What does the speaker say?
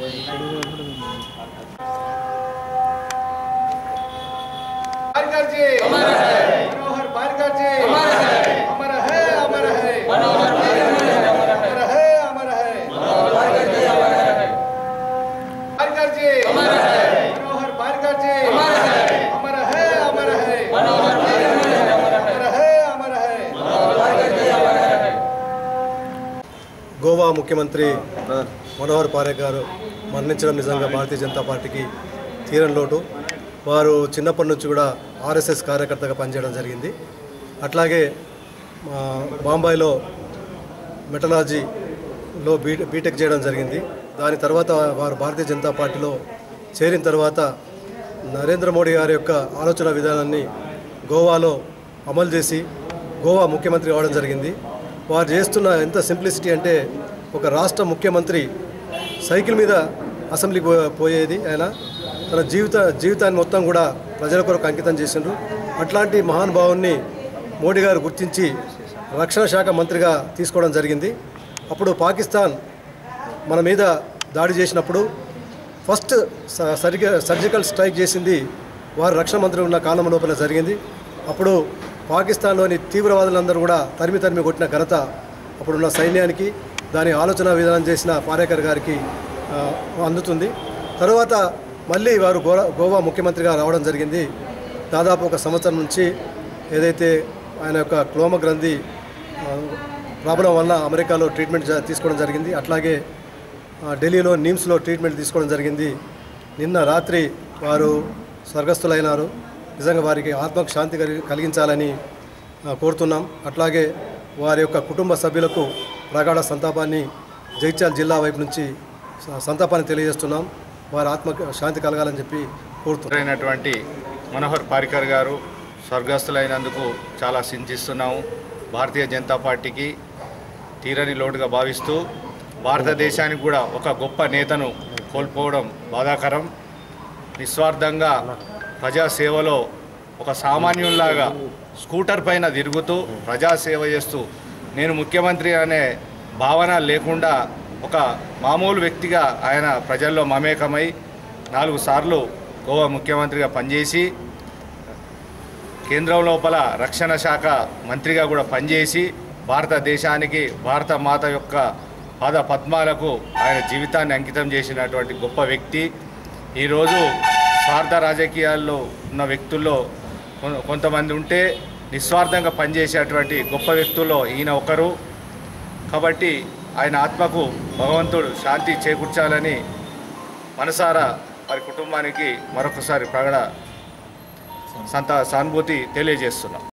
पारकर जी अमर है मनोहर पारकर जी अमर है अमर है अमर है मनोहर अमर है अमर है पारकर जी अमर है मनोहर पारकर जी अमर है अमर है अमर है मनोहर अमर है अमर है గోవా ముఖ్యమంత్రి మనోహర్ పారే గారు మరణించడం నిజంగా భారతీయ జనతా పార్టీకి తీరని లోటు వారు చిన్నప్పటి నుంచి కూడా ఆర్ఎస్ఎస్ కార్యకర్తగా పనిచేయడం జరిగింది అట్లాగే ఆ, బాంబాయిలో మెటలాజీలో బీ బీటెక్ చేయడం జరిగింది దాని తర్వాత వారు భారతీయ జనతా పార్టీలో చేరిన తర్వాత నరేంద్ర మోడీ గారి యొక్క ఆలోచన విధానాన్ని గోవాలో అమలు చేసి గోవా ముఖ్యమంత్రి అవడం జరిగింది వారు చేస్తున్న ఎంత సింప్లిసిటీ అంటే ఒక రాష్ట్ర ముఖ్యమంత్రి సైకిల్ మీద అసెంబ్లీకి పో- పోయేది ఆయన తన జీవిత జీవితాన్ని మొత్తం కూడా ప్రజల కొరకు అంకితం చేసిండ్రు అట్లాంటి మహానుభావుని మోడీ గారు గుర్తించి రక్షణ శాఖ మంత్రిగా తీసుకోవడం జరిగింది అప్పుడు పాకిస్తాన్ మన మీద దాడి చేసినప్పుడు ఫస్ట్ స- సరిగా సర్జికల్ స్ట్రైక్ చేసింది వారు రక్షణ మంత్రి ఉన్న కాలం లోపల జరిగింది అప్పుడు పాకిస్తాన్లోని తీవ్రవాదులందరూ కూడా తరిమి తరిమి కొట్టిన ఘనత అప్పుడున్న సైన్యానికి దాని ఆలోచన విధానం చేసిన పారేకర్ గారికి ఆ, అందుతుంది తర్వాత మళ్ళీ వారు గోవా గోవా ముఖ్యమంత్రిగా రావడం జరిగింది దాదాపు ఒక సంవత్సరం నుంచి ఏదైతే ఆయన యొక్క క్లోమ గ్రంథి ఆ, ప్రాబ్లం వల్ల అమెరికాలో ట్రీట్మెంట్ జ- తీసుకోవడం జరిగింది అట్లాగే ఆ, ఢిల్లీలో నిమ్స్లో ట్రీట్మెంట్ తీసుకోవడం జరిగింది నిన్న రాత్రి వారు స్వర్గస్థులైనారు నిజంగా వారికి ఆత్మకు శాంతి కలిగి కలిగించాలని ఆ, కోరుతున్నాం అట్లాగే వారి యొక్క కుటుంబ సభ్యులకు ప్రగాఢ సంతాపాన్ని జగిత్యాల జిల్లా వైపు నుంచి స- సంతాపాన్ని తెలియజేస్తున్నాం వారి ఆత్మకు శాంతి కలగాలని చెప్పి కోరుతున్నాం అయినటువంటి మనోహర్ పారికర్ గారు స్వర్గస్థులైనందుకు చాలా చింతిస్తున్నాము భారతీయ జనతా పార్టీకి తీరని లోటుగా భావిస్తూ భారతదేశానికి కూడా ఒక గొప్ప నేతను కోల్పోవడం బాధాకరం నిస్వార్థంగా ప్రజాసేవలో ఒక సామాన్యుల్లాగా స్కూటర్ పైన తిరుగుతూ ప్రజాసేవ చేస్తూ నేను ముఖ్యమంత్రి అనే భావన లేకుండా ఒక మామూలు వ్యక్తిగా ఆయన ప్రజల్లో మమేకమై నాలుగు సార్లు గోవా ముఖ్యమంత్రిగా పనిచేసి కేంద్రం లోపల రక్షణ శాఖ మంత్రిగా కూడా పనిచేసి భారతదేశానికి భారత మాత యొక్క పాద పద్మాలకు ఆయన జీవితాన్ని అంకితం చేసినటువంటి గొప్ప వ్యక్తి ఈరోజు స్వార్థ రాజకీయాల్లో ఉన్న వ్యక్తుల్లో కొ- కొంతమంది ఉంటే నిస్వార్థంగా పనిచేసేటువంటి గొప్ప వ్యక్తుల్లో ఈయన ఒకరు కాబట్టి ఆయన ఆత్మకు భగవంతుడు శాంతి చేకూర్చాలని మనసారా వారి కుటుంబానికి మరొకసారి ప్రగడ సంత సానుభూతి తెలియజేస్తున్నాం